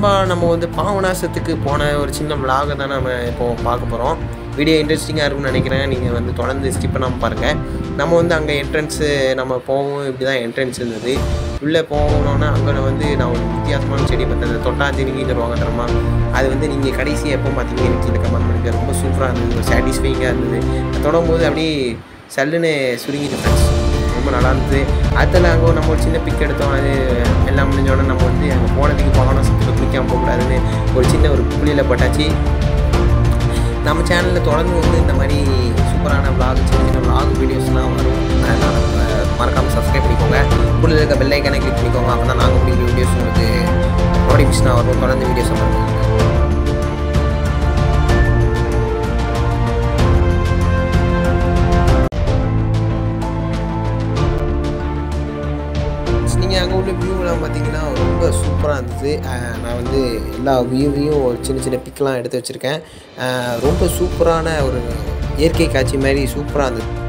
நண்பா நம்ம வந்து பாவனாசத்துக்கு போன ஒரு சின்ன விலாகை தான் நம்ம இப்போ பார்க்க போகிறோம் வீடியோ இன்ட்ரெஸ்டிங்காக இருக்கும்னு நினைக்கிறேன் நீங்கள் வந்து தொடர்ந்து ஸ்கிப் பண்ணாமல் பாருங்கள் நம்ம வந்து அங்கே என்ட்ரன்ஸு நம்ம போவோம் இப்படி தான் என்ட்ரன்ஸ் இருந்தது உள்ளே போகணுன்னா அங்கே வந்து நான் ஒரு வித்தியாசமான செடி பார்த்தேன் அந்த தொட்டாஞ்சினிங்கன்னு சொல்லுவாங்க தரமா அது வந்து நீங்கள் கடைசி எப்போ பார்த்தீங்க எனக்கு கீழே கமெண்ட் பண்ணுங்க ரொம்ப சூப்பராக இருந்தது ஒரு சாட்டிஸ்ஃபைங்காக இருந்தது தொடரும்போது அப்படியே சல்லுன்னு சுருங்கிட்டு ஃப்ரெண்ட்ஸ் ரொம்ப நல்லா இருந்தது அதில் அங்கே நம்ம ஒரு சின்ன பிக் எடுத்தோம் அது எல்லாம் முடிஞ்சோடனே நம்ம வந்து அங்கே போனதுக்கு போகணும் சுற்றில் குளிக்காமல் போகக்கூடாதுன்னு ஒரு சின்ன ஒரு குழியில் போட்டாச்சு நம்ம சேனலில் தொடர்ந்து வந்து இந்த மாதிரி சூப்பரான vlog சின்ன சின்ன vlog வீடியோஸ்லாம் வரும் அதனால் மறக்காமல் சப்ஸ்கிரைப் பண்ணிக்கோங்க கூட இருக்க பெல் ஐக்கனை கிளிக் பண்ணிக்கோங்க அப்போ தான் நாங்கள் பிடிக்கிற வீடியோஸ் உங்களுக்கு நோட்டிஃபிகேஷனாக வரும் தொடர்ந்து வீடியோஸ் பண்ணுவோம் நீங்கள் அங்கே உள்ள வியூலாம் பார்த்தீங்கன்னா ரொம்ப சூப்பராக இருந்தது அஹ் நான் வந்து எல்லா வியூவையும் ஒரு சின்ன சின்ன பிக்லாம் எடுத்து வச்சுருக்கேன் அஹ் ரொம்ப சூப்பரான ஒரு இயற்கை காட்சி மாதிரி சூப்பராக இருந்தது